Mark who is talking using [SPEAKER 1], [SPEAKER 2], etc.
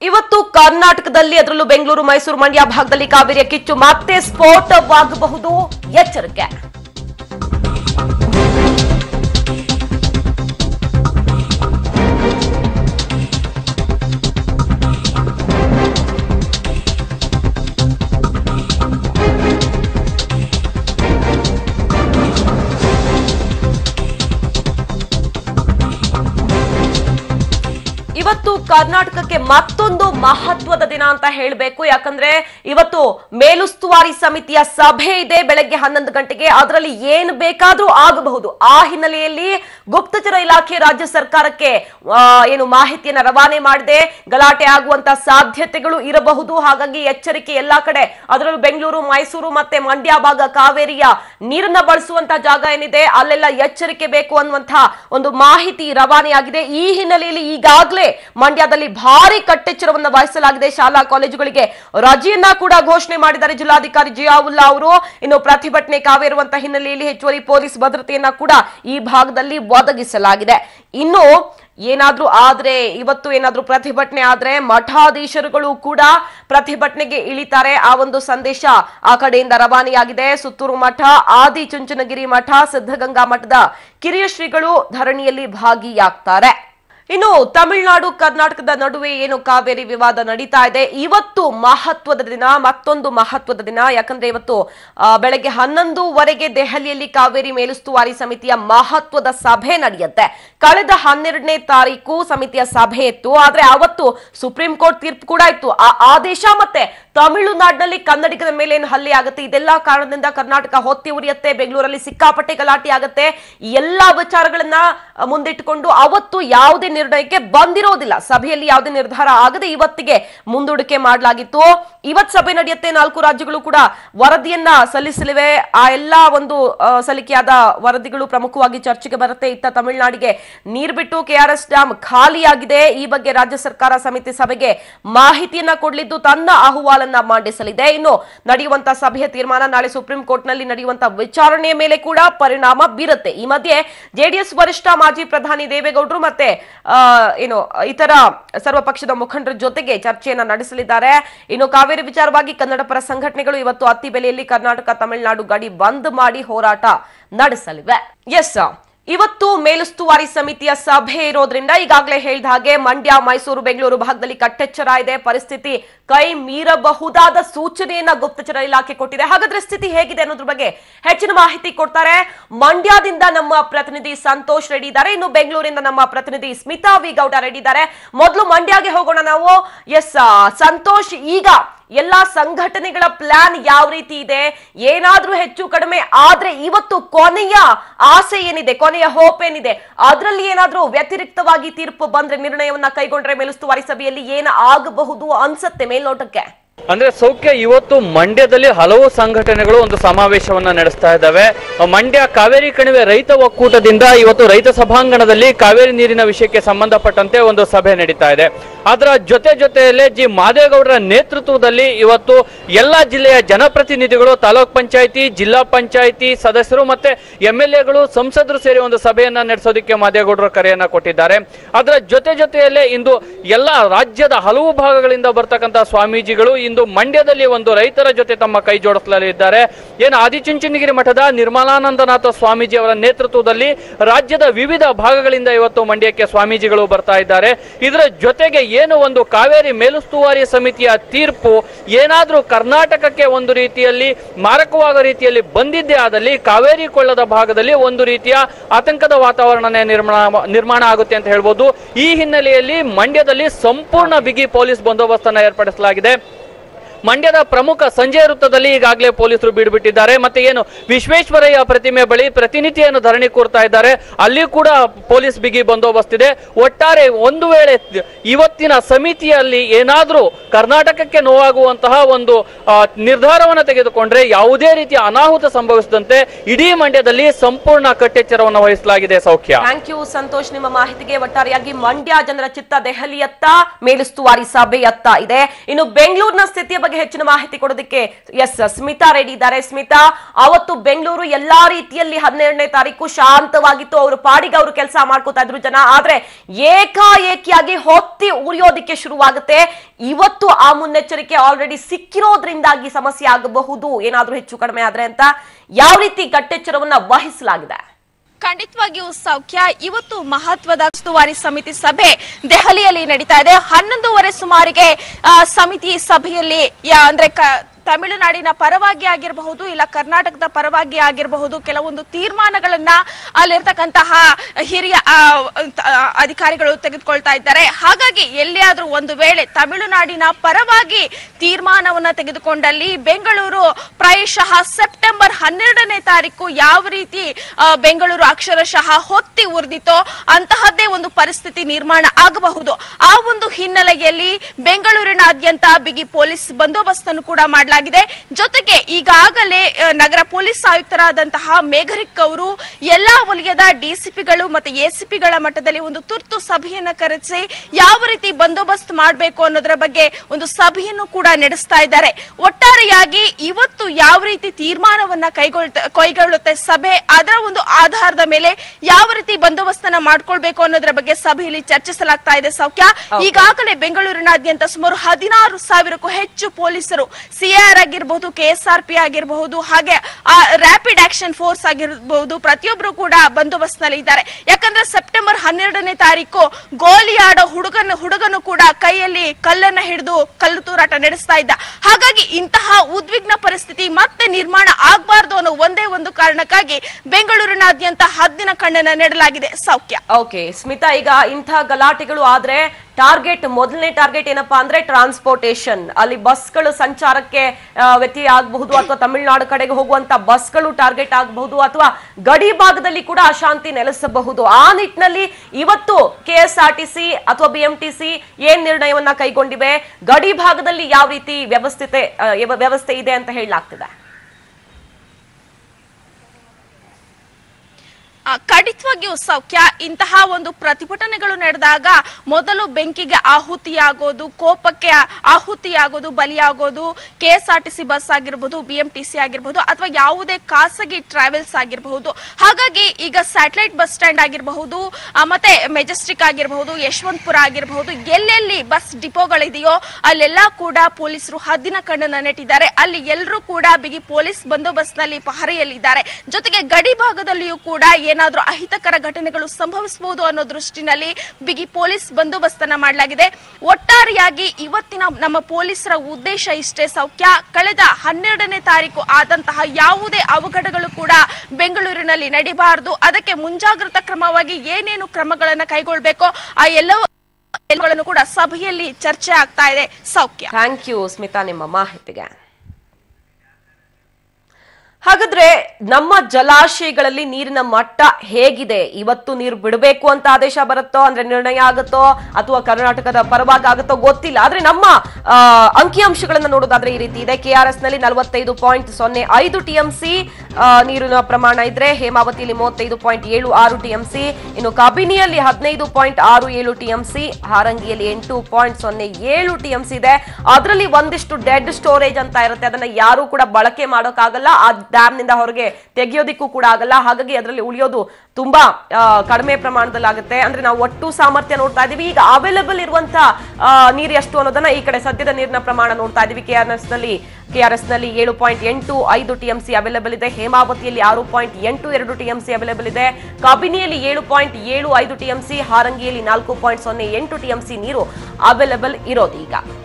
[SPEAKER 1] ಇವತ್ತು ಕರ್ನಾಟಕದಲ್ಲಿ ಅದರಲ್ಲೂ ಬೆಂಗಳೂರು ಮೈಸೂರು ಮಂಡ್ಯ ಭಾಗದಲ್ಲಿ ಕಾವೇರಿಯ ಕಿಚ್ಚು ಮತ್ತೆ ಸ್ಫೋಟವಾಗಬಹುದು ಎಚ್ಚರಿಕೆ ಇವತ್ತು ಕರ್ನಾಟಕಕ್ಕೆ ಮತ್ತೊಂದು ಮಹತ್ವದ ದಿನ ಅಂತ ಹೇಳಬೇಕು ಯಾಕಂದ್ರೆ ಇವತ್ತು ಮೇಲುಸ್ತುವಾರಿ ಸಮಿತಿಯ ಸಭೆ ಇದೆ ಬೆಳಗ್ಗೆ ಹನ್ನೊಂದು ಗಂಟೆಗೆ ಅದರಲ್ಲಿ ಏನು ಬೇಕಾದ್ರೂ ಆಗಬಹುದು ಆ ಹಿನ್ನೆಲೆಯಲ್ಲಿ ಗುಪ್ತಚರ ಇಲಾಖೆ ರಾಜ್ಯ ಸರ್ಕಾರಕ್ಕೆ ಆ, ಏನು ಮಾಹಿತಿಯನ್ನ ರವಾನೆ ಮಾಡಿದೆ ಗಲಾಟೆ ಆಗುವಂತ ಸಾಧ್ಯತೆಗಳು ಇರಬಹುದು ಹಾಗಾಗಿ ಎಚ್ಚರಿಕೆ ಎಲ್ಲಾ ಕಡೆ ಅದರಲ್ಲೂ ಬೆಂಗಳೂರು ಮೈಸೂರು ಮತ್ತೆ ಮಂಡ್ಯ ಭಾಗ ಕಾವೇರಿಯ ನೀರನ್ನ ಬಳಸುವಂತ ಜಾಗ ಏನಿದೆ ಅಲ್ಲೆಲ್ಲ ಎಚ್ಚರಿಕೆ ಬೇಕು ಅನ್ನುವಂತ ಒಂದು ಮಾಹಿತಿ ರವಾನೆಯಾಗಿದೆ ಈ ಹಿನ್ನೆಲೆಯಲ್ಲಿ ಈಗಾಗಲೇ ಮಂಡ್ಯದಲ್ಲಿ ಭಾರಿ ಕಟ್ಟೆಚ್ಚರವನ್ನ ವಹಿಸಲಾಗಿದೆ ಶಾಲಾ ಕಾಲೇಜುಗಳಿಗೆ ರಜೆಯನ್ನ ಕೂಡ ಘೋಷಣೆ ಮಾಡಿದ್ದಾರೆ ಜಿಲ್ಲಾಧಿಕಾರಿ ಜಿಯಾವುಲ್ಲಾ ಅವರು ಇನ್ನು ಪ್ರತಿಭಟನೆ ಕಾವೇರುವಂತ ಹಿನ್ನೆಲೆಯಲ್ಲಿ ಹೆಚ್ಚುವರಿ ಪೊಲೀಸ್ ಭದ್ರತೆಯನ್ನ ಕೂಡ ಈ ಭಾಗದಲ್ಲಿ ಒದಗಿಸಲಾಗಿದೆ ಇನ್ನು ಏನಾದ್ರೂ ಆದ್ರೆ ಇವತ್ತು ಏನಾದ್ರೂ ಪ್ರತಿಭಟನೆ ಆದ್ರೆ ಮಠಾಧೀಶರುಗಳು ಕೂಡ ಪ್ರತಿಭಟನೆಗೆ ಇಳಿತಾರೆ ಆ ಒಂದು ಸಂದೇಶ ಆ ಕಡೆಯಿಂದ ರವಾನೆಯಾಗಿದೆ ಸುತ್ತೂರು ಮಠ ಆದಿ ಚುಂಚನಗಿರಿ ಮಠ ಸಿದ್ಧಗಂಗಾ ಮಠದ ಕಿರಿಯ ಶ್ರೀಗಳು ಧರಣಿಯಲ್ಲಿ ಭಾಗಿಯಾಗ್ತಾರೆ ಇನ್ನು ತಮಿಳುನಾಡು ಕರ್ನಾಟಕದ ನಡುವೆ ಏನು ಕಾವೇರಿ ವಿವಾದ ನಡೀತಾ ಇದೆ ಇವತ್ತು ಮಹತ್ವದ ದಿನ ಮತ್ತೊಂದು ಮಹತ್ವದ ದಿನ ಯಾಕಂದ್ರೆ ಇವತ್ತು ಆ, ಬೆಳಗ್ಗೆ ಹನ್ನೊಂದುವರೆಗೆ ದೆಹಲಿಯಲ್ಲಿ ಕಾವೇರಿ ಮೇಲುಸ್ತುವಾರಿ ಸಮಿತಿಯ ಮಹತ್ವದ ಸಭೆ ನಡೆಯುತ್ತೆ ಕಳೆದ ಹನ್ನೆರಡನೇ ತಾರೀಕು ಸಮಿತಿಯ ಸಭೆ ಇತ್ತು ಆದ್ರೆ ಅವತ್ತು ಸುಪ್ರೀಂ ಕೋರ್ಟ್ ತೀರ್ಪು ಕೂಡ ಇತ್ತು ಆ ಆದೇಶ ಮತ್ತೆ ತಮಿಳುನಾಡಿನಲ್ಲಿ ಕನ್ನಡಿಗರ ಮೇಲೆ ಏನು ಹಲ್ಲೆ ಆಗುತ್ತೆ ಇದೆಲ್ಲ ಕಾರಣದಿಂದ ಕರ್ನಾಟಕ ಹೊತ್ತಿ ಉರಿಯುತ್ತೆ ಬೆಂಗಳೂರಲ್ಲಿ ಸಿಕ್ಕಾಪಟ್ಟೆ ಗಲಾಟೆ ಆಗುತ್ತೆ ಈ ಎಲ್ಲಾ ವಿಚಾರಗಳನ್ನ ಆ, ಮುಂದಿಟ್ಟುಕೊಂಡು ಅವತ್ತು ಯಾವುದೇ ನಿರ್ಣಯಕ್ಕೆ ಬಂದಿರೋದಿಲ್ಲ ಸಭೆಯಲ್ಲಿ ಯಾವುದೇ ನಿರ್ಧಾರ ಆಗದೆ ಇವತ್ತಿಗೆ ಮುಂದೂಡಿಕೆ ಮಾಡಲಾಗಿತ್ತು ಇವತ್ ಸಭೆ ನಡೆಯುತ್ತೆ ನಾಲ್ಕು ರಾಜ್ಯಗಳು ಕೂಡ ವರದಿಯನ್ನ ಸಲ್ಲಿಸಲಿವೆ ಆ ಎಲ್ಲಾ ಒಂದು ಆ, ಸಲ್ಲಿಕೆಯಾದ ವರದಿಗಳು ಪ್ರಮುಖವಾಗಿ ಚರ್ಚೆಗೆ ಬರುತ್ತೆ ಇತ್ತ ತಮಿಳುನಾಡಿಗೆ ನೀರ್ ಬಿಟ್ಟು ಕೆಆರ್ಎಸ್ ಡ್ಯಾಮ್ ಖಾಲಿಯಾಗಿದೆ ಈ ಬಗ್ಗೆ ರಾಜ್ಯ ಸರ್ಕಾರ ಸಮಿತಿ ಸಭೆಗೆ ಮಾಹಿತಿಯನ್ನ ಕೊಡಲಿದ್ದು ತನ್ನ ಅಹವಾಲನ್ನ ಮಂಡಿಸಲಿದೆ ಇನ್ನು ನಡೆಯುವಂತ ಸಭೆಯ ತೀರ್ಮಾನ ನಾಳೆ ಸುಪ್ರೀಂ ಕೋರ್ಟ್ ನಲ್ಲಿ ನಡೆಯುವಂತ ವಿಚಾರಣೆಯ ಮೇಲೆ ಕೂಡ ಪರಿಣಾಮ ಬೀರುತ್ತೆ ಈ ಮಧ್ಯೆ ಜೆಡಿಎಸ್ ವರಿಷ್ಠ ಮಾಜಿ ಪ್ರಧಾನಿ ದೇವೇಗೌಡರು ಮತ್ತೆ ಆ, ಏನು ಇತರ ಸರ್ವ ಪಕ್ಷದ ಮುಖಂಡರ ಜೊತೆಗೆ ಚರ್ಚೆಯನ್ನ ನಡೆಸಲಿದ್ದಾರೆ ಇನ್ನು ಕಾವೇರಿ ವಿಚಾರವಾಗಿ ಕನ್ನಡ ಪರ ಸಂಘಟನೆಗಳು ಇವತ್ತು ಅತ್ತಿ ಬೆಲೆಯಲ್ಲಿ ಕರ್ನಾಟಕ ತಮಿಳುನಾಡು ಗಡಿ ಬಂದ್ ಮಾಡಿ ಹೋರಾಟ ನಡೆಸಲಿವೆ ಎಸ್ ಇವತ್ತು ಮೇಲುಸ್ತುವಾರಿ ಸಮಿತಿಯ ಸಭೆ ಇರೋದ್ರಿಂದ ಈಗಾಗಲೇ ಹೇಳಿದ ಹಾಗೆ ಮಂಡ್ಯ ಮೈಸೂರು ಬೆಂಗಳೂರು ಭಾಗದಲ್ಲಿ ಕಟ್ಟೆಚ್ಚರ ಇದೆ ಪರಿಸ್ಥಿತಿ ಕೈ ಮೀರಬಹುದಾದ ಸೂಚನೆಯನ್ನ ಗುಪ್ತಚರ ಇಲಾಖೆ ಕೊಟ್ಟಿದೆ ಹಾಗಾದ್ರೆ ಸ್ಥಿತಿ ಹೇಗಿದೆ ಅನ್ನೋದ್ರ ಬಗ್ಗೆ ಹೆಚ್ಚಿನ ಮಾಹಿತಿ ಕೊಡ್ತಾರೆ ಮಂಡ್ಯದಿಂದ ನಮ್ಮ ಪ್ರತಿನಿಧಿ ಸಂತೋಷ್ ರೆಡ್ಡಿ ಇದ್ದಾರೆ ಇನ್ನು ಬೆಂಗಳೂರಿಂದ ನಮ್ಮ ಪ್ರತಿನಿಧಿ ಸ್ಮಿತಾ ವಿ ಗೌಡ ರೆಡ್ಡಿ ಇದ್ದಾರೆ ಮೊದಲು ಮಂಡ್ಯಗೆ ಹೋಗೋಣ ನಾವು ಎಸ್ ಸಂತೋಷ್ ಈಗ ಎಲ್ಲಾ ಸಂಘಟನೆಗಳ ಪ್ಲಾನ್ ಯಾವ ರೀತಿ ಇದೆ ಏನಾದ್ರೂ ಹೆಚ್ಚು ಕಡಿಮೆ ಆದ್ರೆ ಇವತ್ತು ಕೊನೆಯ ಆಸೆ ಏನಿದೆ ಕೊನೆಯ ಹೋಪ್ ಏನಿದೆ ಅದರಲ್ಲಿ ಏನಾದ್ರೂ ವ್ಯತಿರಿಕ್ತವಾಗಿ ತೀರ್ಪು ಬಂದ್ರೆ ನಿರ್ಣಯವನ್ನ ಕೈಗೊಂಡ್ರೆ ಮೇಲುಸ್ತುವಾರಿ ಸಭೆಯಲ್ಲಿ ಏನ ಆಗಬಹುದು ಅನ್ಸತ್ತೆ ಮೇಲ್ನೋಟಕ್ಕೆ
[SPEAKER 2] ಅಂದ್ರೆ ಸೌಖ್ಯ ಇವತ್ತು ಮಂಡ್ಯದಲ್ಲಿ ಹಲವು ಸಂಘಟನೆಗಳು ಒಂದು ಸಮಾವೇಶವನ್ನ ನಡೆಸ್ತಾ ಇದ್ದಾವೆ ಮಂಡ್ಯ ಕಾವೇರಿ ಕಣಿವೆ ರೈತ ಒಕ್ಕೂಟದಿಂದ ಇವತ್ತು ರೈತ ಸಭಾಂಗಣದಲ್ಲಿ ಕಾವೇರಿ ನೀರಿನ ವಿಷಯಕ್ಕೆ ಸಂಬಂಧಪಟ್ಟಂತೆ ಒಂದು ಸಭೆ ನಡೀತಾ ಇದೆ ಅದರ ಜೊತೆ ಜೊತೆಯಲ್ಲೇ ಜಿ ಮಾದೇಗೌಡರ ನೇತೃತ್ವದಲ್ಲಿ ಇವತ್ತು ಎಲ್ಲಾ ಜಿಲ್ಲೆಯ ಜನಪ್ರತಿನಿಧಿಗಳು ತಾಲೂಕ್ ಪಂಚಾಯಿತಿ ಜಿಲ್ಲಾ ಪಂಚಾಯಿತಿ ಸದಸ್ಯರು ಮತ್ತೆ ಎಂ ಎಲ್ ಎಗಳು ಸಂಸದರು ಸೇರಿ ಒಂದು ಸಭೆಯನ್ನ ನಡೆಸೋದಕ್ಕೆ ಮಾದೇಗೌಡರು ಕರೆಯನ್ನ ಕೊಟ್ಟಿದ್ದಾರೆ ಅದರ ಜೊತೆ ಜೊತೆಯಲ್ಲೇ ಇಂದು ಎಲ್ಲಾ ರಾಜ್ಯದ ಹಲವು ಭಾಗಗಳಿಂದ ಬರ್ತಕ್ಕಂಥ ಸ್ವಾಮೀಜಿಗಳು ಇಂದು ಮಂಡ್ಯದಲ್ಲಿ ಒಂದು ರೈತರ ಜೊತೆ ತಮ್ಮ ಕೈ ಜೋಡಿಸಲಿದ್ದಾರೆ ಏನು ಆದಿಚುಂಚನಗಿರಿ ಮಠದ ನಿರ್ಮಲಾನಂದನಾಥ ಸ್ವಾಮೀಜಿ ಅವರ ನೇತೃತ್ವದಲ್ಲಿ ರಾಜ್ಯದ ವಿವಿಧ ಭಾಗಗಳಿಂದ ಇವತ್ತು ಮಂಡ್ಯಕ್ಕೆ ಸ್ವಾಮೀಜಿಗಳು ಬರ್ತಾ ಇದ್ದಾರೆ ಇದರ ಜೊತೆಗೆ ಏನು ಒಂದು ಕಾವೇರಿ ಮೇಲುಸ್ತುವಾರಿ ಸಮಿತಿಯ ತೀರ್ಪು ಏನಾದ್ರೂ ಕರ್ನಾಟಕಕ್ಕೆ ಒಂದು ರೀತಿಯಲ್ಲಿ ಮಾರಕವಾಗೋ ರೀತಿಯಲ್ಲಿ ಬಂದಿದ್ದೇ ಆದಲ್ಲಿ ಕಾವೇರಿ ಕೊಳ್ಳದ ಭಾಗದಲ್ಲಿ ಒಂದು ರೀತಿಯ ಆತಂಕದ ವಾತಾವರಣನೇ ನಿರ್ಮಾಣ ನಿರ್ಮಾಣ ಆಗುತ್ತೆ ಅಂತ ಹೇಳ್ಬೋದು ಈ ಹಿನ್ನೆಲೆಯಲ್ಲಿ ಮಂಡ್ಯದಲ್ಲಿ ಸಂಪೂರ್ಣ ಬಿಗಿ ಪೊಲೀಸ್ ಬಂದೋಬಸ್ತನ್ನ ಏರ್ಪಡಿಸಲಾಗಿದೆ ಮಂಡ್ಯದ ಪ್ರಮುಖ ಸಂಜೆ ವೃತ್ತದಲ್ಲಿ ಈಗಾಗಲೇ ಪೊಲೀಸರು ಬೀಡುಬಿಟ್ಟಿದ್ದಾರೆ ಮತ್ತೆ ಏನು ವಿಶ್ವೇಶ್ವರಯ್ಯ ಪ್ರತಿಮೆ ಬಳಿ ಪ್ರತಿನಿಧಿಯನ್ನು ಧರಣಿ ಕೂರ್ತಾ ಇದ್ದಾರೆ ಅಲ್ಲಿ ಕೂಡ ಪೊಲೀಸ್ ಬಿಗಿ ಬಂದೋಬಸ್ತ್ ಇದೆ ಒಟ್ಟಾರೆ ಒಂದು ವೇಳೆ ಇವತ್ತಿನ ಸಮಿತಿಯಲ್ಲಿ ಏನಾದ್ರೂ ಕರ್ನಾಟಕಕ್ಕೆ ನೋವಾಗುವಂತಹ ಒಂದು ಆ, ನಿರ್ಧಾರವನ್ನ ತೆಗೆದುಕೊಂಡ್ರೆ ಯಾವುದೇ ರೀತಿಯ ಅನಾಹುತ ಸಂಭವಿಸದಂತೆ ಇಡೀ ಮಂಡ್ಯದಲ್ಲಿ ಸಂಪೂರ್ಣ ಕಟ್ಟೆಚ್ಚರವನ್ನು ವಹಿಸಲಾಗಿದೆ ಸೌಖ್ಯ
[SPEAKER 1] ಥ್ಯಾಂಕ್ ಯು ಸಂತೋಷ್ ನಿಮ್ಮ ಮಾಹಿತಿಗೆ ಒಟ್ಟಾರೆಯಾಗಿ ಮಂಡ್ಯ ಜನರ ಚಿತ್ತ ದೆಹಲಿಯತ್ತ ಮೇಲುಸ್ತುವಾರಿ ಸಭೆಯತ್ತ ಇದೆ ಇನ್ನು ಬೆಂಗಳೂರಿನ ಸ್ಥಿತಿಯ ಬಗ್ಗೆ ಹೆಚ್ಚಿನ ಮಾಹಿತಿ ಕೊಡೋದಕ್ಕೆ ಎಸ್ ಸ್ಮಿತಾ ರೆಡ್ಡಿ ಇದ್ದಾರೆ ಸ್ಮಿತಾ ಅವತ್ತು ಬೆಂಗಳೂರು ಎಲ್ಲಾ ರೀತಿಯಲ್ಲಿ ಹನ್ನೆರಡನೇ ತಾರೀಕು ಶಾಂತವಾಗಿತ್ತು ಅವರು ಪಾಡಿಗೆ ಅವರು ಕೆಲಸ ಮಾಡ್ಕೋತಾ ಇದ್ರು ಜನ ಆದ್ರೆ ಏಕಾಏಕಿಯಾಗಿ ಹೊತ್ತಿ ಉರಿಯೋದಿಕ್ಕೆ ಶುರುವಾಗುತ್ತೆ ಇವತ್ತು ಆ ಮುನ್ನೆಚ್ಚರಿಕೆ ಆಲ್ರೆಡಿ ಸಿಕ್ಕಿರೋದ್ರಿಂದಾಗಿ ಸಮಸ್ಯೆ ಆಗಬಹುದು ಏನಾದ್ರೂ ಹೆಚ್ಚು ಕಡಿಮೆ ಆದ್ರೆ ಅಂತ ಯಾವ ರೀತಿ ಕಟ್ಟೆಚ್ಚರವನ್ನ ವಹಿಸಲಾಗಿದೆ
[SPEAKER 3] ಖಂಡಿತವಾಗಿಯೂ ಸೌಖ್ಯ ಇವತ್ತು ಮಹತ್ವದ ಉಸ್ತುವಾರಿ ಸಮಿತಿ ಸಭೆ ದೆಹಲಿಯಲ್ಲಿ ನಡೀತಾ ಇದೆ ಹನ್ನೊಂದೂವರೆ ಸುಮಾರಿಗೆ ಆ, ಸಮಿತಿ ಸಭೆಯಲ್ಲಿ ಯಾ- ಅಂದ್ರೆ ಕ- ತಮಿಳುನಾಡಿನ ಪರವಾಗಿ ಆಗಿರಬಹುದು ಇಲ್ಲ ಕರ್ನಾಟಕದ ಪರವಾಗಿ ಆಗಿರಬಹುದು ಕೆಲವೊಂದು ತೀರ್ಮಾನಗಳನ್ನ ಅಲ್ಲಿರ್ತಕ್ಕಂತಹ ಹಿರಿಯ ಆ, ತ- ಆ, ಅಧಿಕಾರಿಗಳು ತೆಗೆದುಕೊಳ್ತಾ ಇದ್ದಾರೆ ಹಾಗಾಗಿ ಎಲ್ಲಿಯಾದ್ರೂ ಒಂದು ವೇಳೆ ತಮಿಳುನಾಡಿನ ಪರವಾಗಿ ತೀರ್ಮಾನವನ್ನ ತೆಗೆದುಕೊಂಡಲ್ಲಿ ಬೆಂಗಳೂರು ಪ್ರಾಯಶಃ ಸೆಪ್ಟೆಂಬರ್ ಹನ್ನೆರಡನೇ ತಾರೀಕು ಯಾವ ರೀತಿ ಆ, ಬೆಂಗಳೂರು ಅಕ್ಷರಶಃ ಹೊತ್ತಿ ಉರಿದಿತ್ತೋ ಅಂತಹದ್ದೇ ಒಂದು ಪರಿಸ್ಥಿತಿ ನಿರ್ಮಾಣ ಆಗಬಹುದು ಆ ಒಂದು ಹಿನ್ನೆಲೆಯಲ್ಲಿ ಬೆಂಗಳೂರಿನಾದ್ಯಂತ ಬಿಗಿ ಪೊಲೀಸ್ ಬಂದೋಬಸ್ತ್ ಅನ್ನು ಕೂಡ ಮಾಡಲಾಗಿದೆ ಜೊತೆಗೆ ಈಗಾಗಲೇ ಆ, ನಗರ ಪೊಲೀಸ್ ಆಯುಕ್ತರಾದಂತಹ ಮೇಘರಿಕ್ ಅವರು ಎಲ್ಲಾ ವಲಯದ ಡಿಸಿಪಿಗಳು ಮತ್ತೆ ಎಸಿಪಿಗಳ ಮಟ್ಟದಲ್ಲಿ ಒಂದು ತುರ್ತು ಸಭೆಯನ್ನ ಕರೆಸಿ ಯಾವ ರೀತಿ ಬಂದೋಬಸ್ತ್ ಮಾಡಬೇಕು ಅನ್ನೋದರ ಬಗ್ಗೆ ಒಂದು ಸಭೆಯನ್ನು ಕೂಡ ನಡೆಸ್ತಾ ಇದ್ದಾರೆ ಒಟ್ಟಾರೆಯಾಗಿ ಇವತ್ತು ಯಾವ ರೀತಿ ತೀರ್ಮಾನವನ್ನ ಕೈಗೊಳ್ತ ಕೈಗೊಳ್ಳುತ್ತೆ ಸಭೆ ಅದರ ಒಂದು ಆಧಾರದ ಮೇಲೆ ಯಾವ ರೀತಿ ಬಂದೋಬಸ್ತನ್ನ ಮಾಡ್ಕೊಳ್ಬೇಕು ಅನ್ನೋದರ ಬಗ್ಗೆ ಸಭೆಯಲ್ಲಿ ಚರ್ಚಿಸಲಾಗ್ತಾ ಇದೆ ಸೌಖ್ಯ ಈಗಾಗಲೇ ಬೆಂಗಳೂರಿನಾದ್ಯಂತ ಸುಮಾರು ಹದಿನಾರು ಸಾವಿರಕ್ಕೂ ಹೆಚ್ಚು ಪೊಲೀಸರು ಸಿಆರ್ ಆಗಿರಬಹುದು ಕೆಎಸ್ಆರ್ ಪಿ ಆಗಿರಬಹುದು ಹಾಗೆ ರ್ಯಾಪಿಡ್ ಆಕ್ಷನ್ ಫೋರ್ಸ್ ಆಗಿರಬಹುದು ಪ್ರತಿಯೊಬ್ಬರು ಕೂಡ ಬಂದೋಬಸ್ತ್ ನಲ್ಲಿ ಇದ್ದಾರೆ ಯಾಕಂದ್ರೆ ಸೆಪ್ಟೆಂಬರ್ ಹನ್ನೆರಡನೇ ತಾರೀಕು ಗೋಲಿ ಆಡೋ ಹುಡುಗನ ಹುಡುಗನು ಕೂಡ ಕೈಯಲ್ಲಿ ಕಲ್ಲನ್ನ ಹಿಡಿದು ಕಲ್ಲು ತೂರಾಟ ನಡೆಸ್ತಾ ಇದ್ದ ಹಾಗಾಗಿ ಇಂತಹ ಉದ್ವಿಗ್ನ ಪರಿಸ್ಥಿತಿ ಮತ್ತೆ ನಿರ್ಮಾಣ ಆಗಬಾರ್ದು ಅನ್ನೋ ಒಂದೇ ಒಂದು ಕಾರಣಕ್ಕಾಗಿ ಬೆಂಗಳೂರಿನಾದ್ಯಂತ ಹದ್ದಿನ ಕಣ್ಣನ್ನ ನೆಡಲಾಗಿದೆ ಸೌಖ್ಯ
[SPEAKER 1] ಓಕೆ ಸ್ಮಿತಾ ಈಗ ಇಂಥ ಗಲಾಟೆಗಳು ಆದ್ರೆ ಟಾರ್ಗೆಟ್ ಮೊದಲನೇ ಟಾರ್ಗೆಟ್ ಏನಪ್ಪಾ ಅಂದ್ರೆ ಟ್ರಾನ್ಸ್ಪೋರ್ಟೇಷನ್ ಅಲ್ಲಿ ಬಸ್ಗಳು ಸಂಚಾರಕ್ಕೆ ಆ, ವ್ಯತ್ಯಯ ಆಗಬಹುದು ಅಥವಾ ತಮಿಳುನಾಡು ಕಡೆಗೆ ಹೋಗುವಂತ ಬಸ್ಗಳು ಟಾರ್ಗೆಟ್ ಆಗಬಹುದು ಅಥವಾ ಗಡಿ ಭಾಗದಲ್ಲಿ ಕೂಡ ಅಶಾಂತಿ ನೆಲೆಸಬಹುದು ಆ ನಿಟ್ಟಿನಲ್ಲಿ ಇವತ್ತು K S R T C ಅಥವಾ ಬಿಎಂಟಿಸಿ ಏನ್ ನಿರ್ಣಯವನ್ನ ಕೈಗೊಂಡಿವೆ ಗಡಿ ಭಾಗದಲ್ಲಿ ಯಾವ ರೀತಿ ವ್ಯವಸ್ಥಿತೆ ಆ, ಯಾವ- ವ್ಯವಸ್ಥೆ ಇದೆ ಅಂತ ಹೇಳಲಾಗ್ತಿದೆ
[SPEAKER 3] ಆ, ಖಂಡಿತವಾಗಿಯೂ ಸೌಖ್ಯ ಇಂತಹ ಒಂದು ಪ್ರತಿಭಟನೆಗಳು ನಡೆದಾಗ ಮೊದಲು ಬೆಂಕಿಗೆ ಆಹುತಿಯಾಗೋದು ಕೋಪಕ್ಕೆ ಆ- ಆಹುತಿಯಾಗೋದು ಬಲಿಯಾಗೋದು ಕೆಎಸ್ಆರ್ಟಿಸಿ ಬಸ್ ಆಗಿರಬಹುದು ಬಿಎಂಟಿಸಿ ಆಗಿರಬಹುದು ಅಥವಾ ಯಾವುದೇ ಖಾಸಗಿ ಟ್ರಾವೆಲ್ಸ್ ಆಗಿರಬಹುದು ಹಾಗಾಗಿ ಈಗ ಸ್ಯಾಟಲೈಟ್ ಬಸ್ ಸ್ಟ್ಯಾಂಡ್ ಆಗಿರಬಹುದು ಆ, ಮತ್ತೆ ಮೆಜೆಸ್ಟಿಕ್ ಆಗಿರಬಹುದು ಯಶವಂತಪುರ ಆಗಿರಬಹುದು ಎಲ್ಲೆಲ್ಲಿ ಬಸ್ ಡಿಪೋಗಳಿದೆಯೋ ಅಲ್ಲೆಲ್ಲ ಕೂಡ ಪೊಲೀಸರು ಹದ್ದಿನ ಕಣ್ಣನ್ನ ನೆಟ್ಟಿದ್ದಾರೆ ಅಲ್ಲಿ ಎಲ್ಲರೂ ಕೂಡ ಬಿಗಿ ಪೊಲೀಸ್ ಬಂದೋಬಸ್ತ್ ನಲ್ಲಿ ಪಹರೆಯಲ್ಲಿದ್ದಾರೆ ಜೊತೆಗೆ ಗಡಿ ಭಾಗದಲ್ಲಿಯೂ ಕೂಡ ಏನಾದ್ರೂ ಅಹಿತಕರ ಘಟನೆಗಳು ಸಂಭವಿಸಬಹುದು ಅನ್ನೋ ದೃಷ್ಟಿನಲ್ಲಿ ಬಿಗಿ ಪೊಲೀಸ್ ಬಂದೋಬಸ್ತನ್ನ ಮಾಡಲಾಗಿದೆ ಒಟ್ಟಾರೆಯಾಗಿ ಇವತ್ತಿನ ನಮ್ಮ ಪೊಲೀಸರ ಉದ್ದೇಶ ಇಷ್ಟೇ ಸೌಖ್ಯ ಕಳೆದ ಹನ್ನೆರಡನೇ ತಾರೀಕು ಆದಂತಹ ಯಾವುದೇ ಅವಘಡಗಳು ಕೂಡ ಬೆಂಗಳೂರಿನಲ್ಲಿ ನಡೀಬಾರದು ಅದಕ್ಕೆ ಮುಂಜಾಗ್ರತಾ ಕ್ರಮವಾಗಿ ಏನೇನು ಕ್ರಮಗಳನ್ನ ಕೈಗೊಳ್ಬೇಕೋ ಆ ಎಲ್ಲವೂ ಎಲ್ಲಗಳನ್ನು ಕೂಡ ಸಭೆಯಲ್ಲಿ ಚರ್ಚೆ ಆಗ್ತಾ ಇದೆ ಸೌಖ್ಯ
[SPEAKER 1] ಥ್ಯಾಂಕ್ ಯು ಸ್ಮಿತಾ ನಿಮ್ಮ ಮಾಹಿತಿಗೆ ಹಾಗಾದ್ರೆ ನಮ್ಮ ಜಲಾಶಯಗಳಲ್ಲಿ ನೀರಿನ ಮಟ್ಟ ಹೇಗಿದೆ ಇವತ್ತು ನೀರು ಬಿಡಬೇಕು ಅಂತ ಆದೇಶ ಬರುತ್ತೋ ಅಂದ್ರೆ ನಿರ್ಣಯ ಆಗುತ್ತೋ ಅಥವಾ ಕರ್ನಾಟಕದ ಪರವಾಗಿ ಆಗುತ್ತೋ ಗೊತ್ತಿಲ್ಲ ಆದ್ರೆ ನಮ್ಮ ಆ, ಅಂಕಿಅಂಶಗಳನ್ನ ನೋಡೋದಾದ್ರೆ ಈ ರೀತಿ ಇದೆ ಕೆಆರ್ಎಸ್ ನಲ್ಲಿ ನಲವತ್ತೈದು ಪಾಯಿಂಟ್ ಸೊನ್ನೆ ಐದು ಟಿಎಂಸಿ ನೀರಿನ ಪ್ರಮಾಣ ಇದ್ರೆ ಹೇಮಾವತಿಯಲ್ಲಿ ಮೂವತ್ತೈದು ಪಾಯಿಂಟ್ ಏಳು ಆರು ಟಿಎಂಸಿ ಇನ್ನು ಕಬಿನಿಯಲ್ಲಿ ಹದಿನೈದು ಪಾಯಿಂಟ್ ಆರು ಏಳು ಟಿಎಂಸಿ ಹಾರಂಗಿಯಲ್ಲಿ ಎಂಟು ಪಾಯಿಂಟ್ ಸೊನ್ನೆ ಏಳು ಟಿಎಂಸಿ ಇದೆ ಅದರಲ್ಲಿ ಒಂದಿಷ್ಟು ಡೆಡ್ ಸ್ಟೋರೇಜ್ ಅಂತ ಇರುತ್ತೆ ಅದನ್ನ ಯಾರು ಕೂಡ ಬಳಕೆ ಮಾಡೋಕ್ಕಾಗಲ್ಲ ಆ ಡ್ಯಾಮ್ ನಿಂದ ಹೊರಗೆ ತೆಗೆಯೋದಿಕ್ಕೂ ಕೂಡ ಆಗಲ್ಲ ಹಾಗಾಗಿ ಅದರಲ್ಲಿ ಉಳಿಯೋದು ತುಂಬಾ ಆ, ಕಡಿಮೆ ಪ್ರಮಾಣದಲ್ಲಿ ಆಗುತ್ತೆ ಅಂದ್ರೆ ನಾವು ಒಟ್ಟು ಸಾಮರ್ಥ್ಯ ನೋಡ್ತಾ ಇದೀವಿ ಈಗ ಅವೈಲೇಬಲ್ ಇರುವಂತ ನೀರು ಎಷ್ಟು ಅನ್ನೋದನ್ನ ಈ ಕಡೆ ಸದ್ಯದ ನೀರಿನ ಪ್ರಮಾಣ ನೋಡ್ತಾ ಇದೀವಿ ಕೆಆರ್ಎಸ್ ನಲ್ಲಿ ಕೆಆರ್ಎಸ್ ನಲ್ಲಿ ಏಳು ಪಾಯಿಂಟ್ ಎಂಟು ಐದು ಟಿಎಂಸಿ ಅವೈಲೇಬಲ್ ಇದೆ ಹೇಮಾವತಿಯಲ್ಲಿ ಆರು ಪಾಯಿಂಟ್ ಎಂಟು ಎರಡು ಟಿಎಂಸಿ ಅವೈಲೇಬಲ್ ಇದೆ ಕಬಿನಿಯಲ್ಲಿ ಏಳು ಪಾಯಿಂಟ್ ಏಳು ಐದು ಟಿಎಂಸಿ ಹಾರಂಗಿಯಲ್ಲಿ ನಾಲ್ಕು ಪಾಯಿಂಟ್ ಸೊನ್ನೆ ಎಂಟು ಟಿಎಂಸಿ ನೀರು ಅವೈಲೇಬಲ್ ಇರೋದು ಈಗ